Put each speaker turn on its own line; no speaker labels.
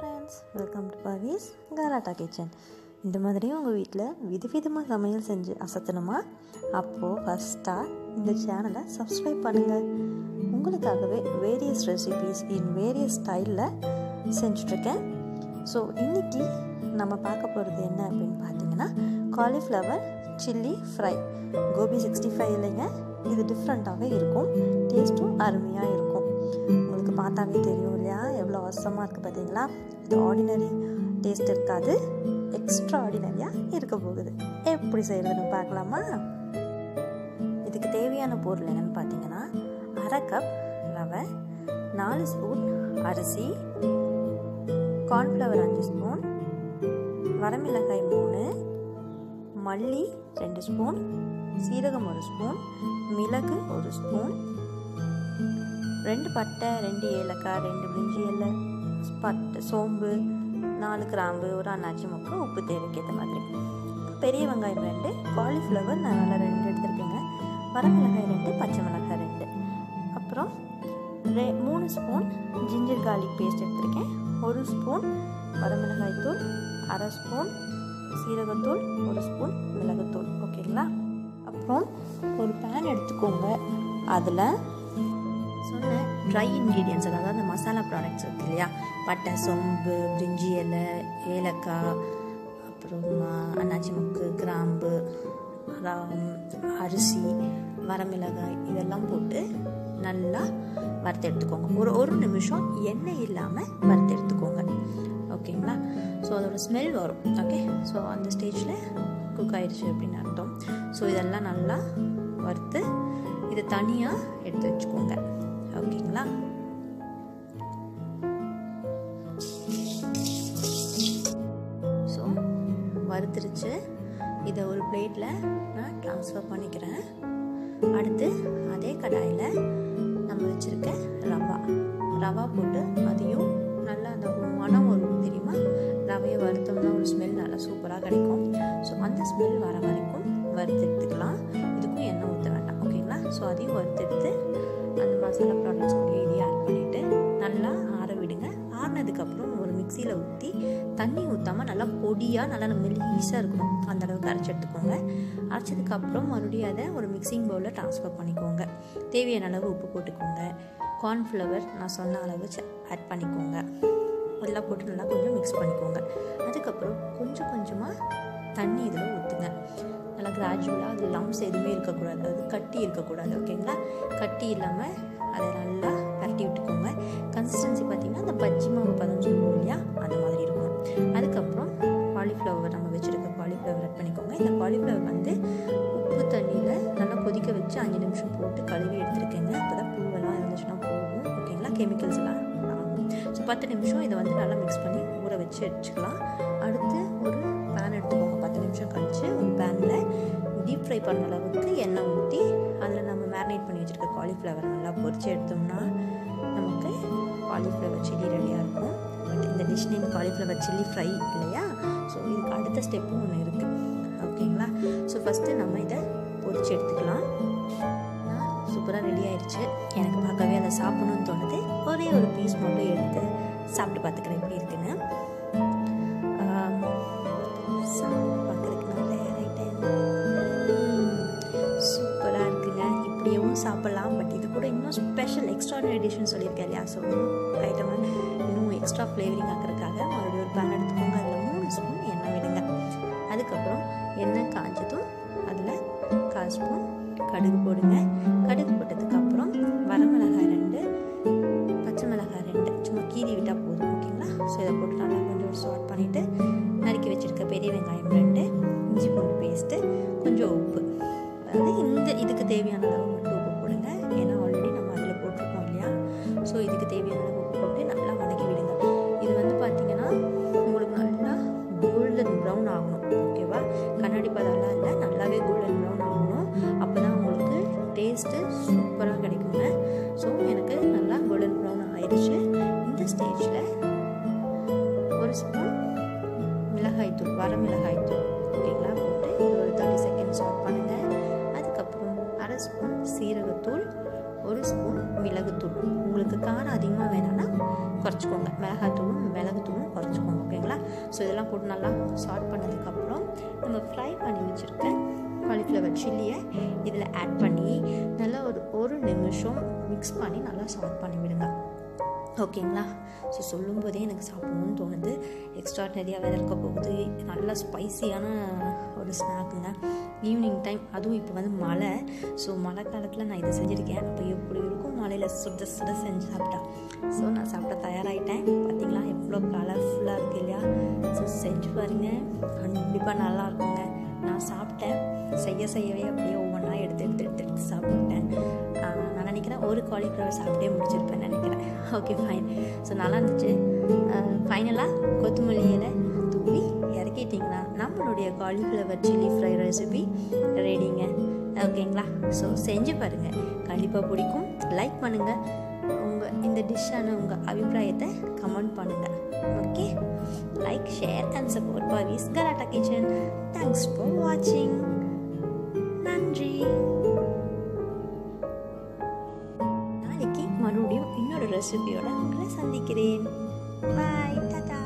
friends welcome to Pavi's Galatta kitchen இந்த மாதிரி உங்கள் வீட்டில் விதவிதமாக சமையல் செஞ்சு அசத்தணுமா அப்போது ஃபஸ்ட்டாக இந்த சேனலை சப்ஸ்கிரைப் பண்ணுங்கள் உங்களுக்காகவே வேரியஸ் ரெசிபீஸ் இன் வேரியஸ் ஸ்டைலில் செஞ்சுட்ருக்கேன் ஸோ இன்றைக்கி நம்ம பார்க்க போகிறது என்ன அப்படின்னு பார்த்தீங்கன்னா cauliflower chilli fry gobi sixty five இல்லைங்க இது டிஃப்ரெண்ட்டாகவே இருக்கும் டேஸ்ட்டும் அருமையாக இருக்கும் உங்களுக்கு பார்த்தாவே தெரியும் இல்லையா எவ்வளோ அவசரமாக இருக்குது பார்த்தீங்களா இது ஆர்டினரி டேஸ்ட் இருக்காது எக்ஸ்ட்ரா ஆர்டினரியாக இருக்க போகுது எப்படி செய்கிறதுன்னு பார்க்கலாமா இதுக்கு தேவையான பொருள் என்னென்னு பார்த்தீங்கன்னா அரை கப் ரவை நாலு ஸ்பூன் அரிசி கார்ன்ஃப்ளவர் அஞ்சு ஸ்பூன் வரமிளகாய் மூணு மல்லி ரெண்டு ஸ்பூன் சீரகம் ஒரு ஸ்பூன் மிளகு ஒரு ஸ்பூன் ரெண்டு பட்டை ரெண்டு ஏலக்காய் ரெண்டு பிரிஞ்சி இலை பட்டை சோம்பு நாலு கிராம்பு ஒரு அன்னாச்சி முக்கு உப்பு தேவைக்கேற்ற மாதிரி பெரிய வெங்காயம் ரெண்டு காலிஃப்ளவர் நான் நல்லா ரெண்டு எடுத்துருக்கேங்க வரமிளகாய் ரெண்டு பச்சை மிளகாய் ரெண்டு அப்புறம் ரெ மூணு ஸ்பூன் ஜிஞ்சர் கார்லிக் பேஸ்ட் எடுத்திருக்கேன் ஒரு ஸ்பூன் வரமிளகாய் தூள் அரை ஸ்பூன் சீரகத்தூள் ஒரு ஸ்பூன் மிளகுத்தூள் ஓகேங்களா அப்புறம் ஒரு பேன் எடுத்துக்கோங்க அதில் சொன்ன ட்ரை இன்க்ரீடியன்ஸ் அதாவது அந்த மசாலா ப்ராடக்ட்ஸ் இருக்கு இல்லையா பட்டை சோம்பு பிரிஞ்சி இலை ஏலக்காய் அப்புறம் அன்னாச்சி முக்கு கிராம்பு அரிசி வரமிளகாய் இதெல்லாம் போட்டு நல்லா வறுத்து எடுத்துக்கோங்க ஒரு ஒரு நிமிஷம் எண்ணெய் இல்லாமல் வறுத்து எடுத்துக்கோங்க ஓகேங்களா ஸோ அதோட ஸ்மெல் வரும் ஓகே ஸோ அந்த ஸ்டேஜில் குக் ஆயிடுச்சு அப்படின்னு அர்த்தம் ஸோ இதெல்லாம் நல்லா வறுத்து இதை தனியாக எடுத்து வச்சுக்கோங்க ஓகேங்களா ஸோ வறுத்துருச்சு இதை ஒரு பிளேட்டில் நான் ட்ரான்ஸ்ஃபர் பண்ணிக்கிறேன் அடுத்து அதே கடாயில் நம்ம வச்சுருக்க ரவா ரவா போட்டு அதையும் நல்லா அந்த மனம் வரும் தெரியுமா ரவையை வறுத்தோம்னா ஒரு ஸ்மெல் நல்லா சூப்பராக கிடைக்கும் ஸோ அந்த ஸ்மெல் வர வரைக்கும் வறுத்து எடுத்துக்கலாம் இதுக்கும் எண்ணெய் ஊற்ற வேண்டாம் ஓகேங்களா ஸோ அதையும் வறுத்தெடுத்து அந்த மசாலா ப்ராடக்ட்ஸ் கூட இதையும் ஆட் பண்ணிவிட்டு நல்லா ஆற விடுங்க ஆறினதுக்கப்புறம் ஒரு மிக்சியில் ஊற்றி தண்ணி ஊற்றாமல் நல்லா பொடியாக நல்லா மெலீஸாக இருக்கணும் அந்த அளவுக்கு அரைச்சி எடுத்துக்கோங்க அரைச்சதுக்கப்புறம் மறுபடியும் அதை ஒரு மிக்சிங் பவுலில் ட்ரான்ஸ்ஃபர் பண்ணிக்கோங்க தேவையான அளவு உப்பு போட்டுக்கோங்க கார்ன்ஃப்ளவர் நான் சொன்ன அளவு ஆட் பண்ணிக்கோங்க எல்லாம் போட்டு நல்லா கொஞ்சம் மிக்ஸ் பண்ணிக்கோங்க அதுக்கப்புறம் கொஞ்சம் கொஞ்சமாக தண்ணி இதில் ஊற்றுங்க நல்லா கிராஜுவலாக அது லம்ஸ் எதுவுமே இருக்கக்கூடாது அது கட்டி இருக்கக்கூடாது ஓகேங்களா கட்டி இல்லாமல் அதை நல்லா பரட்டி விட்டுக்கோங்க கன்சிஸ்டன்சி பார்த்திங்கன்னா அந்த பஜ்ஜி மாவு பதம் சொல்லுவோம் இல்லையா அந்த மாதிரி இருக்கணும் அதுக்கப்புறம் காலிஃப்ளவர் நம்ம வச்சுருக்க காலிஃப்ளவர் ஆட் பண்ணிக்கோங்க இந்த காலிஃப்ளவர் வந்து உப்பு தண்ணியில் நல்லா கொதிக்க வச்சு அஞ்சு நிமிஷம் போட்டு கழுவி எடுத்துருக்கேங்க அப்போ தான் பூவெல்லாம் இருந்துச்சுன்னா போகும் ஓகேங்களா கெமிக்கல்ஸ் எல்லாம் ஆகும் ஸோ பத்து நிமிஷம் இதை வந்து நல்லா மிக்ஸ் பண்ணி ஊற வச்சு வச்சுக்கலாம் அடுத்து ஒரு பேன் எடுத்துக்கோங்க பத்து நிமிஷம் கழித்து ஒரு பேனில் டீப் ஃப்ரை பண்ண அளவுக்கு எண்ணெய் ஊற்றி அதில் நம்ம மேரினேட் பண்ணி வச்சுருக்க காலிஃப்ளவர் நல்லா பொரிச்சு எடுத்தோம்னா நமக்கு காலிஃப்ளவர் சில்லி ரெடியாக இருக்கும் பட் இந்த dish name cauliflower chilli fry இல்லையா ஸோ இதுக்கு அடுத்த ஸ்டெப்பும் ஒன்று இருக்குது ஓகேங்களா ஸோ ஃபஸ்ட்டு நம்ம இதை பொரிச்சு எடுத்துக்கலாம் சூப்பராக ரெடி ஆயிடுச்சு எனக்கு பார்க்கவே அதை சாப்பிடணும்னு தோணுது ஒரே ஒரு பீஸ் மட்டும் எடுத்து சாப்பிட்டு பார்த்துக்கிறேன் எப்படி இருக்குன்னு பார்க்குறதுக்கு நல்ல ரைட்டேன் சூப்பராக இருக்குங்க இப்படியும் சாப்பிட்லாம் பட் இது கூட இன்னும் ஸ்பெஷல் எக்ஸ்ட்ராடனரி டிஷ்னு சொல்லியிருக்கேன் இல்லையா ஸோ ஐட்டம் இன்னும் எக்ஸ்ட்ரா ஃப்ளேவரிங் ஆக்கிறதுக்காக மறுபடியும் ஒரு பேன் எடுத்துக்கோங்க அதில் மூணு ஸ்பூன் எண்ணெய் விடுங்க அதுக்கப்புறம் எண்ணெய் காஞ்சதும் அதில் கால் ஸ்பூன் கடுகு போடுங்க கடுகு போட்டதுக்கப்புறம் வரமிளகாய் ரெண்டு பச்சை மிளகாய் ரெண்டு சும்மா கீறி விட்டால் போதும் ஓகேங்களா ஸோ இதை போட்டு நல்லா கொஞ்சம் சாட் பண்ணிவிட்டு நறுக்கி வச்சுருக்க பெரிய வெங்காயம் ரெண்டு இஞ்சி பூண்டு பேஸ்ட்டு கொஞ்சம் உப்பு அதாவது இந்த இதுக்கு தேவையான அளவு மட்டும் உப்பு போடுங்க ஏன்னா ஆல்ரெடி நம்ம அதில் போட்டிருக்கோம் இல்லையா ஸோ இதுக்கு தேவையான அளவு உப்பு போட்டு நல்லா வதக்கி விடுங்க இது வந்து பார்த்திங்கன்னா உங்களுக்கு நல்லா கோல்டன் ப்ரௌன் ஆகணும் ஓகேவா கண்ணாடி பதம்லாம் இல்லை நல்லாவே கோல்டன் ப்ரௌன் ஆகணும் அப்போ தான் உங்களுக்கு டேஸ்ட்டு சூப்பராக கிடைக்குங்க ஸோ எனக்கு நல்லா கோல்டன் ப்ரௌன் ஆயிடுச்சு இந்த ஸ்டேஜில் ஒரு ஸ்பூன் மிளகாய்த்தூள் வர மிளகாய்த்தூள் ஓகேங்களா போட்டு ஒரு தேர்ட்டி செகண்ட்ஸ் ஆட் பண்ணுங்கள் அதுக்கப்புறம் அரை ஸ்பூன் சீரகத்தூள் ஒரு ஸ்பூன் மிளகுத்தூள் உங்களுக்கு காரம் அதிகமாக வேணும்னா குறைச்சிக்கோங்க மிளகாத்தூளும் மிளகுத்தூளும் குறைச்சிக்கோங்க ஓகேங்களா ஸோ இதெல்லாம் போட்டு நல்லா சாட் பண்ணதுக்கப்புறம் நம்ம ஃப்ரை பண்ணி வச்சுருக்க காலிஃப்ளவர் சில்லியை இதில் ஆட் பண்ணி நல்லா ஒரு ஒரு நிமிஷம் மிக்ஸ் பண்ணி நல்லா சாட் பண்ணி விடுங்க ஓகேங்களா ஸோ சொல்லும்போதே எனக்கு சாப்பிடணும்னு தோணுது எக்ஸ்ட்ராடனரியாக வேறு இருக்க போகுது நல்லா ஸ்பைசியான ஒரு ஸ்நாக்குங்க ஈவினிங் டைம் அதுவும் இப்போ வந்து மழை ஸோ மழை காலத்தில் நான் இதை செஞ்சுருக்கேன் அப்போ எப்படி இருக்கும் மழையில் சுட சுட செஞ்சு சாப்பிட்டா ஸோ நான் சாப்பிட தயாராகிட்டேன் பார்த்தீங்களா எவ்வளோ கலர்ஃபுல்லாக இருக்குது இல்லையா ஸோ செஞ்சு பாருங்கள் கண்டிப்பாக நல்லா இருக்குங்க நான் சாப்பிட்டேன் செய்ய செய்யவே அப்படியே ஒவ்வொன்றா எடுத்து எடுத்து எடுத்து எடுத்து சாப்பிட்டேன் நான் நினைக்கிறேன் ஒரு காலிஃப்ளவர் சாப்பிட்டே முடிச்சிருப்பேன் நினைக்கிறேன் ஓகே ஃபைன் ஸோ நல்லா இருந்துச்சு ஃபைனலாக கொத்தமல்லி இலை தூவி இறக்கிட்டிங்கன்னா நம்மளுடைய காலிஃப்ளவர் சில்லி ஃப்ரை ரெசிபி ரெடிங்க ஓகேங்களா ஸோ செஞ்சு பாருங்கள் கண்டிப்பாக பிடிக்கும் லைக் பண்ணுங்கள் உங்கள் இந்த டிஷ்ஷான உங்கள் அபிப்பிராயத்தை கமெண்ட் பண்ணுங்கள் okay like share and support Pavi's Galatta kitchen thanks for வாட்சிங் நன்றி நாளைக்கு மறுபடியும் இன்னொரு ரெசிபியோட உங்களை சந்திக்கிறேன் பாய் டாடா